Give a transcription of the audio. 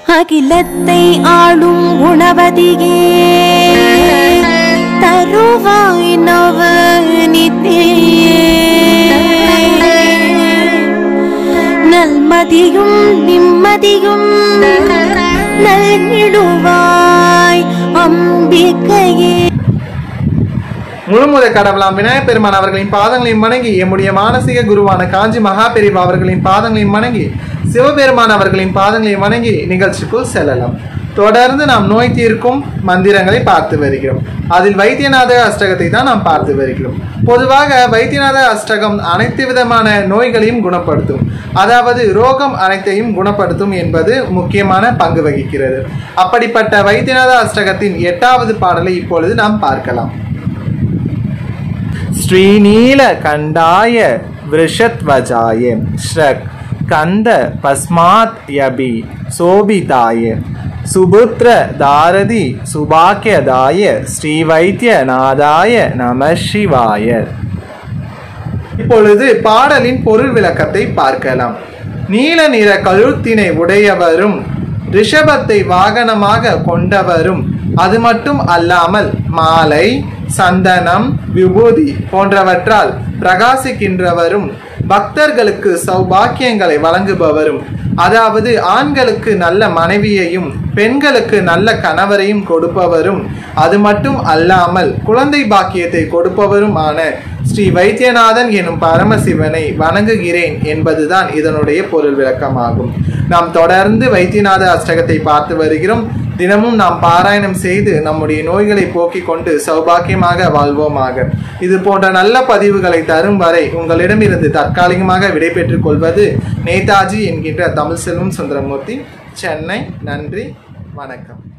அகிலத்தை ஆளும் குணவதியே தருவாய் நவ நல்மதியும் நிம்மதியும் நல்கிடுவாய் அம்பிகையே முழுமுத கடவுளாம் விநாயகப் பெருமான் அவர்களின் பாதங்களையும் வணங்கி எம்முடைய மானசீக குருவான காஞ்சி மகாபெரிவா அவர்களின் பாதங்களையும் வணங்கி சிவபெருமான் அவர்களின் பாதங்களையும் வணங்கி நிகழ்ச்சிக்குள் செல்லலாம் தொடர்ந்து நாம் நோய் தீர்க்கும் மந்திரங்களை பார்த்து வருகிறோம் அதில் வைத்தியநாத அஷ்டகத்தை தான் நாம் பார்த்து வருகிறோம் பொதுவாக வைத்தியநாத அஷ்டகம் அனைத்து விதமான நோய்களையும் குணப்படுத்தும் அதாவது ரோகம் அனைத்தையும் குணப்படுத்தும் என்பது முக்கியமான பங்கு வகிக்கிறது அப்படிப்பட்ட வைத்தியநாத அஷ்டகத்தின் எட்டாவது பாடலை இப்பொழுது நாம் பார்க்கலாம் श्रीनीलकण्डाय वृषध्वजाय श्रक् कन्द पस्मात् यबि शोभिताय सुपुत्रदारदि सुभाग्यदाय श्रीवैद्यनादाय நம சிவாய இப்பொழுது பாடலின் பொருள் விளக்கத்தை பார்க்கலாம் நீல நிற கழுத்தினை உடையவரும் ரிஷபத்தை வாகனமாக கொண்டவரும் அது மட்டும் அல்லாமல் மாலை சந்தனம் விபூதி போன்றவற்றால் பிரகாசிக்கின்றவரும் பக்தர்களுக்கு சௌபாக்கியங்களை வழங்குபவரும் அதாவது ஆண்களுக்கு நல்ல மனைவியையும் பெண்களுக்கு நல்ல கணவரையும் கொடுப்பவரும் அது மட்டும் அல்லாமல் குழந்தை பாக்கியத்தை கொடுப்பவருமான ஸ்ரீ வைத்தியநாதன் எனும் பரமசிவனை வணங்குகிறேன் என்பதுதான் இதனுடைய பொருள் விளக்கமாகும் நாம் தொடர்ந்து வைத்தியநாத அஷ்டகத்தை பார்த்து வருகிறோம் தினமும் நாம் பாராயணம் செய்து நம்முடைய நோய்களை போக்கிக் கொண்டு சௌபாக்கியமாக வாழ்வோமாக இது போன்ற நல்ல பதிவுகளை தரும் வரை உங்களிடமிருந்து தற்காலிகமாக விடைபெற்றுக் கொள்வது நேதாஜி என்கின்ற தமிழ் செல்வம் சுந்தரமூர்த்தி சென்னை நன்றி வணக்கம்